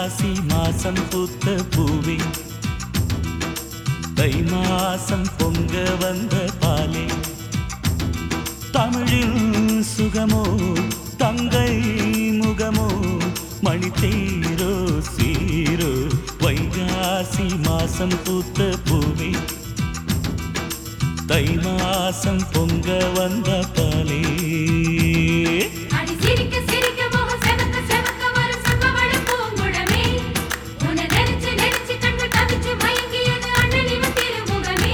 வைகாசி மாசம் பூத்த பூவே தை மாசம் பொங்க வந்த பாலே தமிழில் சுகமோ தங்கை முகமோ மணித்தேரோ சீரோ வைகாசி மாசம் பூத்த பூவே தை மாசம் பொங்க வந்த பாலே அடி சிரிக்க சிரிக்க முகம் செவக்க செவக்க வரும் சங்கவள பூங்குழமே உன்னை நெரிச்சு நெரிச்சு கண்டு தவிச்சு மயங்கியது அண்ணன் இவன் திருமுகமே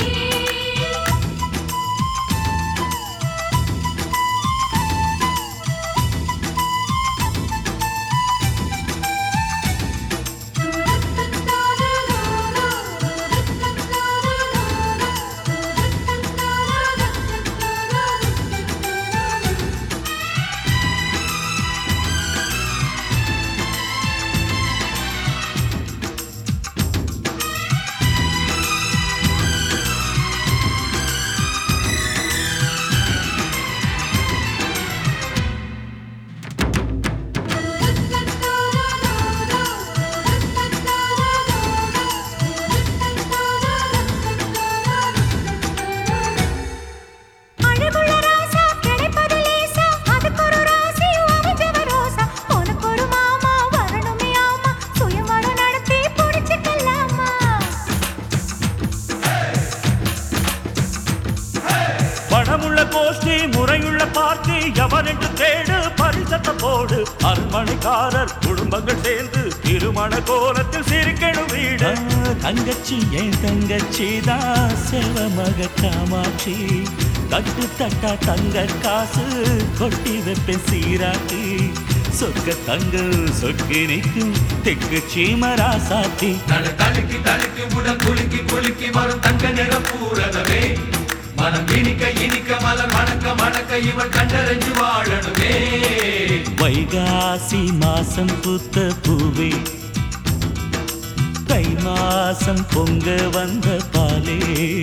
அழகுள்ள ராசா கிடைப்பது லேசா அதுக்கு ஒரு ராசி அமைஞ்சவ ரோசா உனக்கு ஒரு மாமா வரணுமே ஆமா சுயமரம் நடத்தி புடிச்சுக்கலாமா பணமுள்ள கோஷ்டி முறையுள்ள பார்ட்டி எவரென்று தேடு பரிசத்த போடு அரண்மனைக்காரர் குடும்பங்கள் சேர்ந்து திருமண கோலத்தில் சிரிக்கணும் வீடு தங்கச்சி என் தங்கச்சி தான் செல்வமக காமாட்சி தட்டு தட்டா தங்க காசு கொட்டி வைப்பேன் சீராட்டி சொக்க தங்க சொக்கி நிற்கும் தெக்கு சீமரா சாத்தி தல தலுக்கி தலுக்கி உடல் குலுக்கி குலுக்கி வரும் தங்க நிற பூரதமே மனம் இனிக்க இனிக்க மலர் மணக்க மணக்க இவள் கண்டறிஞ்சு வாழணுமே வைகாசி மாசம் பூத்த பூவே தை மாசம் பொங்க வந்த பாலே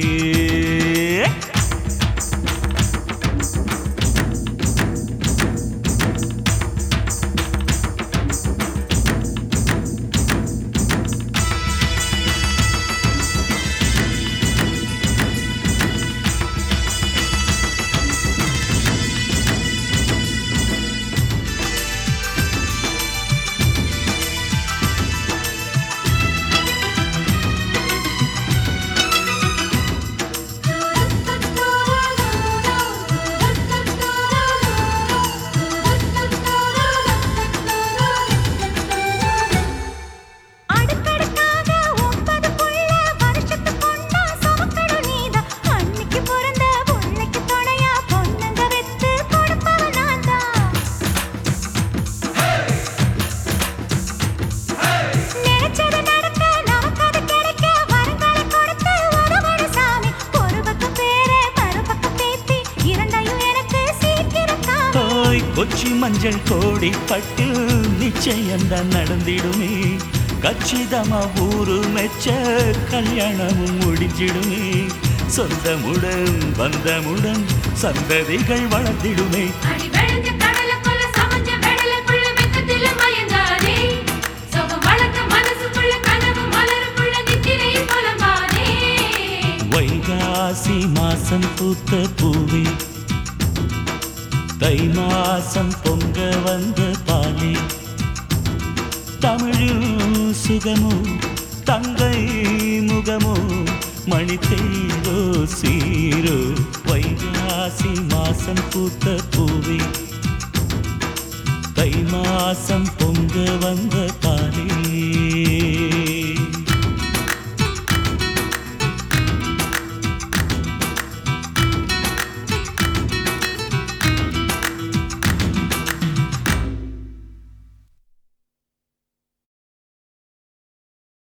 அடுக்கடுக்காக ஒன்பது புள்ள வருஷத்து பொண்ணா சுமக்கணும் நீதான் அன்னைக்கு பிறந்த புள்ளைக்கு துணையா பொண்ணுங்க வெத்து கொடுப்பவ நான் தான் நினைச்சது நடக்க நமக்கு அது கிடைக்க வரங்களை கொடுத்து உதவடு சாமி ஒரு பக்கம் பேரே மறுபக்கம் பேத்தி இரண்டையும் எனக்கு சீக்கிரம் காமி ஓய் கொச்சி மஞ்சள் கோடி பட்டு நிச்சயம்தான் நடந்திடுமே கச்சிதமா ஊரு மெச்ச கல்யாணமும் முடிஞ்சிடுமே சொந்தமுடன் பந்தமுடன் சந்ததிகள் வளர்ந்திடுமே அடி வெளுத்த கடலுக்குள்ள சமைஞ்ச வெடலுக்குள்ள வெக்கத்தில மயங்காதே சுகம் வளர்த்த மனசுக்குள்ள கனவு மலருக்குள்ள நித்திரை புலம்பாதே வைகாசி மாசம் பூத்த பூவே தை மாசம் பொங்க வந்த பாலே தமிழில் சுகமோ தங்கை முகமோ மணித்தேரோ சீரோ வைகாசி மாசம் பூத்த பூவே தை மாசம் பொங்க வந்த